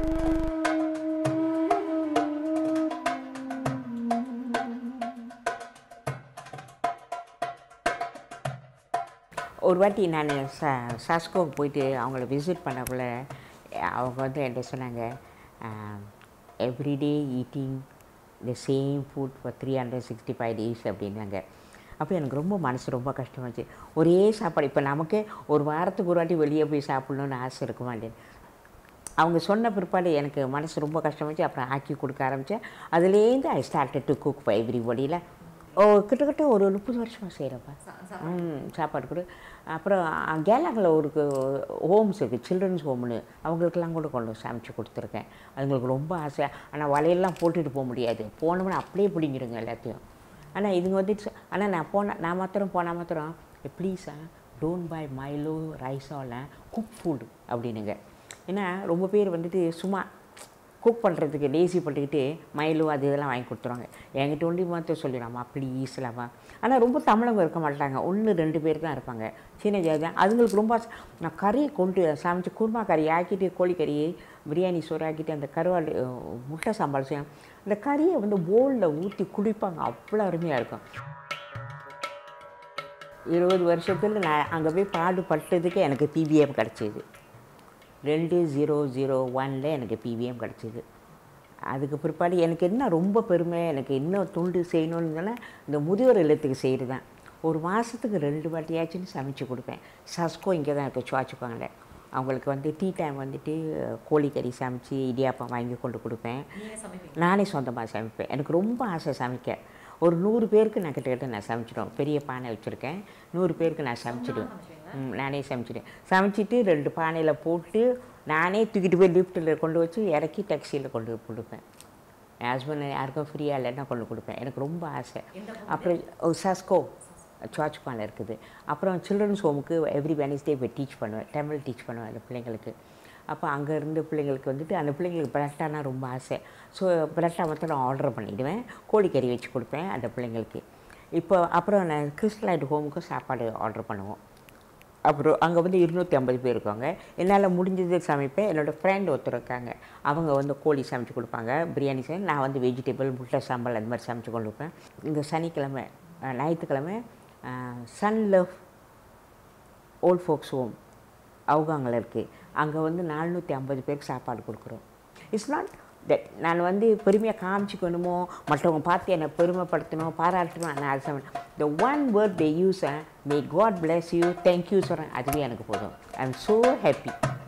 ஒரு வாட்டி நான் ச சாஸ்கோவுக்கு போயிட்டு அவங்கள விசிட் பண்ணக்குள்ள அவங்க வந்து என்கிட்ட சொன்னாங்க everyday eating the same food for three hundred sixty five days அப்படின்னாங்க அப்போ எனக்கு ரொம்ப மனசு ரொம்ப கஷ்டமாச்சு ஒரே சாப்பாடு இப்போ நமக்கே ஒரு வாரத்துக்கு ஒரு வாட்டி வெளியே போய் சாப்பிட்ணுன்னு ஆசை இருக்க மாட்டேன் அவங்க சொன்ன பிற்பாடு எனக்கு மனசு ரொம்ப கஷ்டமாச்சு அப்புறம் ஆக்கி கொடுக்க ஆரம்பித்தேன் அதுலேருந்து I started to cook for எவ்ரிபடியில் ஓ கிட்டத்தட்ட ஒரு முப்பது வருஷமாக செய்கிறப்பா ம் சாப்பாடு கொடு அப்புறம் கேலாங்கில் ஒரு ஹோம்ஸ் இருக்குது சில்ட்ரன்ஸ் ஹோம்னு அவங்களுக்கெல்லாம் கூட கொண்டு வந்து சமைச்சு கொடுத்துருக்கேன் அதுங்களுக்கு ரொம்ப ஆசை ஆனால் வலையெல்லாம் போட்டுட்டு போக முடியாது போனோம்னா அப்படியே பிடிங்கிடுங்க எல்லாத்தையும் ஆனால் இதுங்க வந்துட்டு ஆனால் நான் போன நான் மாத்திரம் போனால் மாத்திரம் ப்ளீஸா டோன்ட் பை மைலோ ரைஸாவில் குக் ஃபுட் அப்படின்னுங்க ஏன்னா ரொம்ப பேர் வந்துட்டு சும்மா குக் பண்ணுறதுக்கு லேசி பண்ணிக்கிட்டு மயிலும் அது இதெல்லாம் வாங்கி கொடுத்துருவாங்க என்கிட்ட ஒண்டி மாற்ற சொல்லிடாமா ப்ளீஸ் இல்லாமா ஆனால் ரொம்ப தமிழங்க இருக்க மாட்டாங்க ஒன்று ரெண்டு பேர் தான் இருப்பாங்க சின்ன ஜாதி அதுங்களுக்கு ரொம்ப ஆசை. நான் கறி கொண்டு சமைச்சு குருமா கறி ஆக்கிட்டு கோழிக்கறி பிரியாணி சோறு ஆக்கிட்டு அந்த கருவாடு அஹ், முட்டை சாம்பார் செய்யும் அந்த கறியை வந்து போலில் ஊற்றி குடிப்பாங்க அவ்வளோ அருமையாக இருக்கும் இருபது வருஷத்தில் நான் அங்கே போய் பாடுபட்டதுக்கு எனக்கு பிபிஎம் கிடச்சிது ரெண்டு ஜீரோ ஜீரோ ஒனில் எனக்கு பிவிஎம் கிடச்சிது அதுக்கு பிற்பாடு எனக்கு என்ன ரொம்ப பெருமை எனக்கு இன்னும் துண்டு செய்யணும்னு சொன்னால் இந்த முதியோர் இல்லத்துக்கு செய்கிறது தான் ஒரு மாதத்துக்கு ரெண்டு வாட்டியாச்சும் சமைச்சு கொடுப்பேன் சஸ்கோ இங்கே தான் இருக்குது சுவாச்சுக்கோங்கள அவங்களுக்கு வந்து டீ டைம் வந்துட்டு கோழிக்கறி சமைச்சு இடியாப்பம் வாங்கி கொண்டு கொடுப்பேன் நானே சொந்தமாக சமைப்பேன் எனக்கு ரொம்ப ஆசை சமைக்க ஒரு நூறு பேருக்கு நான் கிட்டத்தட்ட நான் சமைச்சிடுவேன் பெரிய பானை வச்சுருக்கேன் நூறு பேருக்கு நான் சமைச்சிடுவேன் ம், நானே சமைச்சிடுவேன் சமைச்சிட்டு ரெண்டு பானையில் போட்டு நானே தூக்கிட்டு போய் லிஃப்ட்டில் கொண்டு வச்சு இறக்கி டாக்ஸியில் கொண்டு போய் கொடுப்பேன் என் ஹஸ்பண்ட் யாருக்கும் ஃப்ரீயாக இல்லைன்னா கொண்டு கொடுப்பேன் எனக்கு ரொம்ப ஆசை அப்புறம் ஒரு சஸ்கோ சுவாச்சுப்பானில் இருக்குது அப்புறம் சில்ட்ரன்ஸ் ஹோமுக்கு எவ்ரி வெனஸ்டே போய் டீச் பண்ணுவேன் தமிழ் டீச் பண்ணுவேன் அந்த பிள்ளைங்களுக்கு அப்போ அங்கே இருந்து பிள்ளைங்களுக்கு வந்துட்டு அந்த பிள்ளைங்களுக்கு பரோட்டானா ரொம்ப ஆசை ஸோ பரோட்டா மட்டும் நான் ஆர்டர் பண்ணிவிடுவேன் கோழிக்கறி வச்சு கொடுப்பேன் அந்த பிள்ளைங்களுக்கு இப்போ அப்புறம் நான் கிறிஸ்டலைட் ஹோமுக்கும் சாப்பாடு ஆர்டர் பண்ணுவோம் அப்புறம் அங்கே வந்து இருநூற்றி ஐம்பது பேர் இருக்காங்க என்னால் முடிஞ்சது சமைப்பேன் என்னோடய ஃப்ரெண்ட் ஒருத்தர் இருக்காங்க அவங்க வந்து கோழி சமைச்சு கொடுப்பாங்க பிரியாணி செய்ய நான் வந்து வெஜிடபிள் முட்டை சாம்பல் அந்த மாதிரி சமைச்சு கொண்டு வைப்பேன் இந்த சனிக்கிழமை அஹ், ஞாயிற்றுக்கிழமை sun love old folks home அவுகாங்கில் இருக்குது அங்கே வந்து நானூற்றி ஐம்பது பேருக்கு சாப்பாடு கொடுக்குறோம் இட்ஸ் நாட் தட் நான் வந்து பெருமையாக காமிச்சிக்கணுமோ மற்றவங்க பார்த்து என்னை பெருமைப்படுத்தணும் பாராட்டணும் நான் அது சொல்ல the one word they use may God bless you thank you சொல்கிறேன் அதுவே எனக்கு போதும் ஐ எம் ஸோ ஹாப்பி